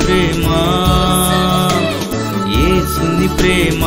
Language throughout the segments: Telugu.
ప్రేమ ఏసుని ప్రేమ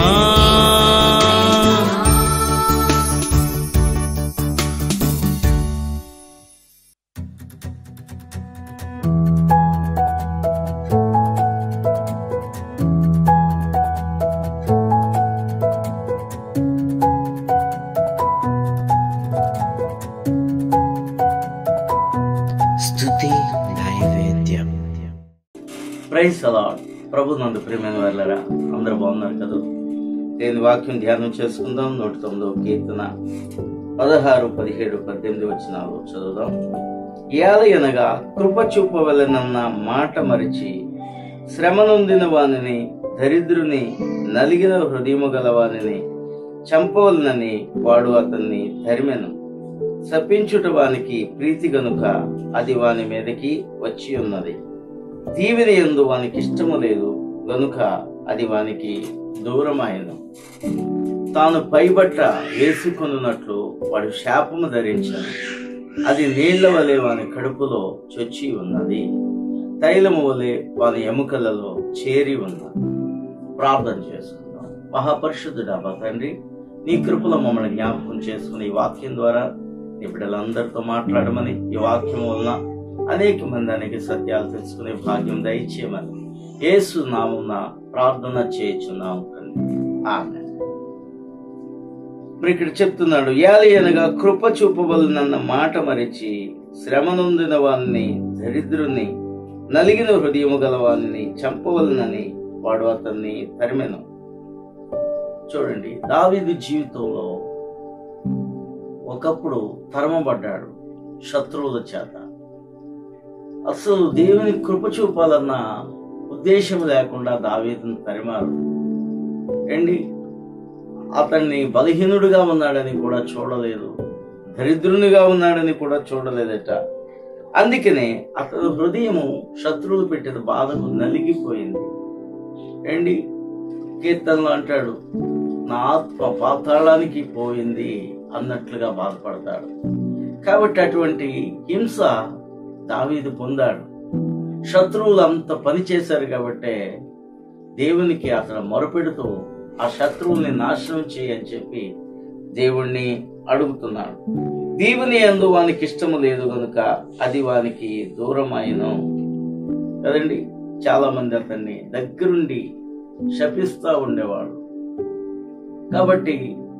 స్తుతి నైవేద్యం ప్రైజ్ అలాడ్ ప్రభు నందు ప్రేమైన వాళ్ళరా అందరూ బాగున్నారు కదా నేను వాక్యం ధ్యానం చేసుకుందాం నూట తొమ్మిదో కీర్తన పదహారు పదిహేడు పద్దెనిమిది వచ్చినాలు చదువుదాం ఏలయనగా కృప చూపవలనన్న మాట మరిచి శ్రమ నొందిన వానిని దరిద్రుని నలిగిన హృదయము గల వానిని చంపవలనని వాడు అతన్ని తరిమెను శపించుట వానికి ప్రీతి గనుక అది వాని మీదకి వచ్చి ఉన్నది దీవెన ఎందు వానికి ఇష్టము లేదు గనుక అది వానికి దూరమాయను తాను పైబట్ట వేసుకొనున్నట్లు వాడు శాపము ధరించను అది నీళ్ల వలె వాని కడుపులో చొచ్చి ఉన్నది తైలము వలె వాని ఎముకలలో చేరి ఉన్నది ప్రార్థన చేసుకుందాం మహాపరిశుద్ధుడా మా తండ్రి నీ కృపలో మమ్మల్ని జ్ఞాపకం చేసుకుని ఈ వాక్యం ద్వారా నీ బిడ్డలందరితో మాట్లాడమని ఈ వాక్యం వలన అనేక మంది అనేక సత్యాలు తెలుసుకునే భాగ్యం దయచేయమని యేసు నామున ప్రార్థన చేయుచున్నాము తండ్రి ఆమె ఇప్పుడు ఇక్కడ చెప్తున్నాడు యాలి అనగా కృప చూపవలనన్న మాట మరిచి శ్రమ నొందిన వారిని దరిద్రుని నలిగిన హృదయము గల వారిని చంపవలనని వాడు అతన్ని తరిమెను చూడండి దావీదు జీవితంలో ఒకప్పుడు తరమబడ్డాడు శత్రువుల చేత అసలు దేవుని కృప చూపాలన్న ఉద్దేశం లేకుండా దావీదును తరిమారు ఏండి అతన్ని బలహీనుడిగా ఉన్నాడని కూడా చూడలేదు దరిద్రునిగా ఉన్నాడని కూడా చూడలేదట అందుకనే అతని హృదయము శత్రువులు పెట్టిన బాధకు నలిగిపోయింది ఏండి కీర్తనలో అంటాడు నా ఆత్మ పాతాళానికి పోయింది అన్నట్లుగా బాధపడతాడు కాబట్టి అటువంటి హింస దావీదు పొందాడు శత్రువులు అంత పని చేశారు కాబట్టే దేవునికి అతను మొరపెడుతూ ఆ శత్రువుల్ని నాశనం చేయని చెప్పి దేవుణ్ణి అడుగుతున్నాడు దేవుని అందు వానికి ఇష్టము లేదు కనుక అది వానికి దూరమైను కదండి చాలా మంది అతన్ని దగ్గరుండి శపిస్తా ఉండేవాడు కాబట్టి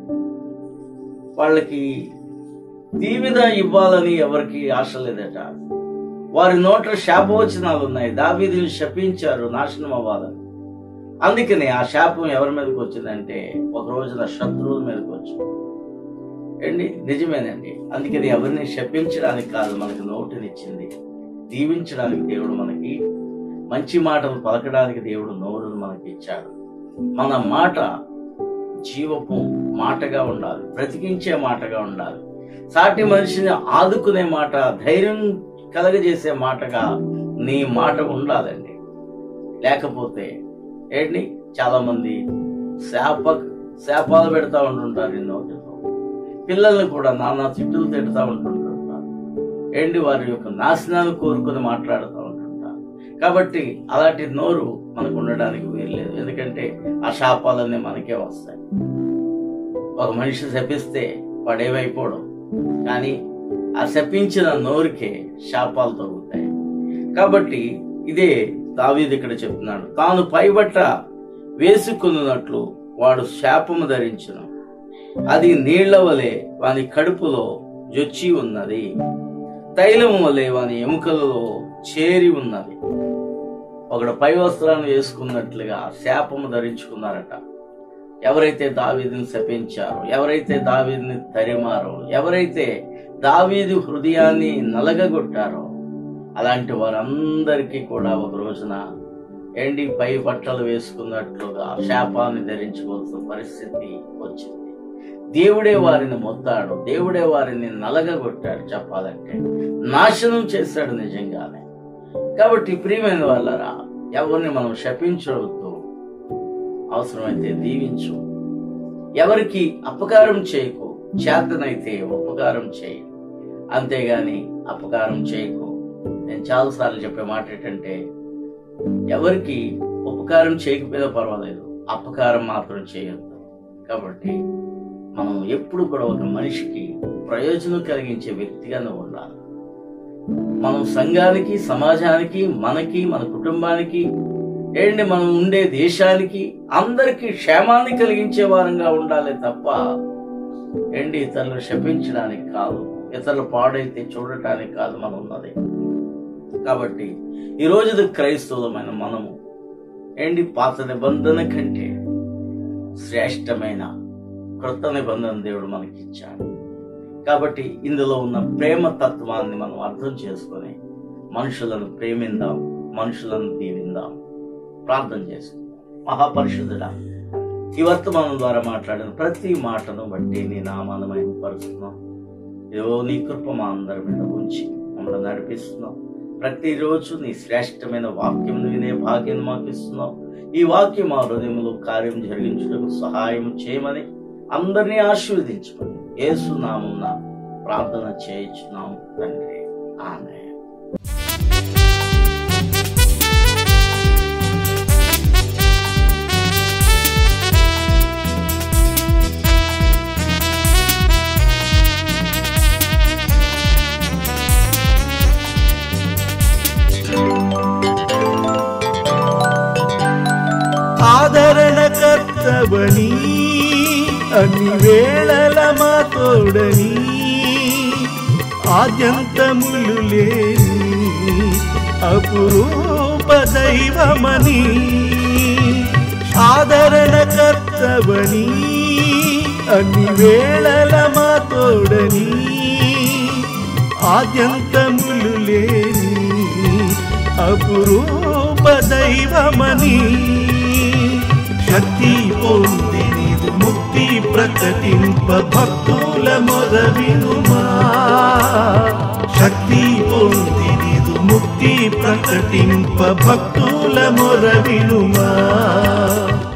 వాళ్ళకి దీవిద ఇవ్వాలని ఎవరికి ఆశ లేదట వారి నోట్ల శాపవచనాలు ఉన్నాయి దావీదుని శపించారు నాశనం అవ్వాలని అందుకని ఆ శాపం ఎవరి మీదకి వచ్చిందంటే ఒక రోజున శత్రువుల మీదకి వచ్చింది ఏండి నిజమేనండి అందుకని ఎవరిని శపించడానికి కాదు మనకు నోటునిచ్చింది దీవించడానికి దేవుడు మనకి మంచి మాటలు పలకడానికి దేవుడు నోరును మనకి ఇచ్చాడు మన మాట జీవపు మాటగా ఉండాలి బ్రతికించే మాటగా ఉండాలి సాటి మనిషిని ఆదుకునే మాట ధైర్యం కలగజేసే మాటగా నీ మాట ఉండాలండి లేకపోతే ఏంటి చాలా మంది శాప శాపాలు పెడతా ఉంటుంటారు ఈ నోటితో పిల్లల్ని కూడా నానా తిట్టులు తిడుతూ ఉంటుంటుంటారు ఏంటి వారి యొక్క నాశనాన్ని కోరుకుని మాట్లాడుతూ ఉంటుంటారు కాబట్టి అలాంటి నోరు మనకు ఉండడానికి వీల్లేదు ఎందుకంటే ఆ శాపాలన్నీ మనకే వస్తాయి ఒక మనిషి శపిస్తే వాడేమైపోడు కానీ ఆ శపించిన నోరుకే శాపాలు తగ్గుతాయి కాబట్టి ఇదే దావీదు ఇక్కడ చెప్తున్నాడు తాను పైబట్ట వేసుకున్నట్లు వాడు శాపము ధరించును అది నీళ్ల వలె వాని కడుపులో జొచ్చి ఉన్నది తైలము వలె వాని ఎముకలలో చేరి ఉన్నది ఒకడు పై వస్త్రాన్ని వేసుకున్నట్లుగా శాపము ధరించుకున్నారట ఎవరైతే దావీదుని శపించారో ఎవరైతే దావీదుని తరిమారో ఎవరైతే దావీదు హృదయాన్ని నలగగొట్టారో అలాంటి వారందరికీ కూడా ఒక రోజున ఎండి పై బట్టలు వేసుకున్నట్లుగా శాపాన్ని ధరించుకోవాల్సిన పరిస్థితి వచ్చింది దేవుడే వారిని మొత్తాడు దేవుడే వారిని నలగగొట్టాడు చెప్పాలంటే నాశనం చేశాడు నిజంగానే కాబట్టి ప్రియమైన వాళ్ళరా ఎవరిని మనం శపించవద్దు అవసరమైతే దీవించు ఎవరికి అపకారం చేయకు చేతనైతే ఉపకారం చేయి అంతేగాని అపకారం చేయకు నేను చాలాసార్లు చెప్పే మాట ఏంటంటే ఎవరికి ఉపకారం చేయకపోయినా పర్వాలేదు అపకారం మాత్రం చేయొద్దు కాబట్టి మనం ఎప్పుడు కూడా ఒక మనిషికి ప్రయోజనం కలిగించే వ్యక్తిగానే ఉండాలి మనం సంఘానికి సమాజానికి మనకి మన కుటుంబానికి ఏంటి మనం ఉండే దేశానికి అందరికీ క్షేమాన్ని కలిగించే వారంగా ఉండాలి తప్ప ఏంటి ఇతరులు శపించడానికి కాదు ఇతరులు పాడైతే చూడటానికి కాదు మనం ఉన్నది కాబట్టి ఈ రోజు క్రైస్తవులమైన మనము ఏంటి పాత నిబంధన కంటే శ్రేష్టమైన క్రొత్త నిబంధన దేవుడు మనకి ఇచ్చాడు కాబట్టి ఇందులో ఉన్న ప్రేమ తత్వాన్ని మనం అర్థం చేసుకొని మనుషులను ప్రేమిందాం మనుషులను దీవిందాం ప్రార్థన చేసుకుందాం మహాపరిషుద్ధుడా ఈ వర్తమానం ద్వారా మాట్లాడిన ప్రతి మాటను బట్టి నీ నామాన్ని మేము పరుస్తున్నాం ఏవో నీ కృప మా అందరి మీద ఉంచి మమ్మల్ని నడిపిస్తున్నాం ప్రతిరోజు నీ శ్రేష్టమైన వాక్యం వినే భాగ్యం మాకు ఇస్తున్నావు ఈ వాక్యం మా హృదయంలో కార్యం జరిగించుటకు సహాయం చేయమని అందరినీ ఆశీర్వదించమని యేసు నామున ప్రార్థన చేయించున్నాం తండ్రి ఆమె ఆదరణ కర్తవని అన్ని వేళల మా తోడని ఆద్యంతములు లేని అపురూప దైవమని ఆదరణ కర్తవని అన్ని వేళల మా తోడని ఆద్యంతములు లేని అపురూప దైవమని శక్తి పొంది నీదు ముక్తి ప్రకటింప భక్తుల మొరవినుమా శక్తి పొంది నీదు ముక్తి ప్రకటింప భక్తుల మొరవినుమా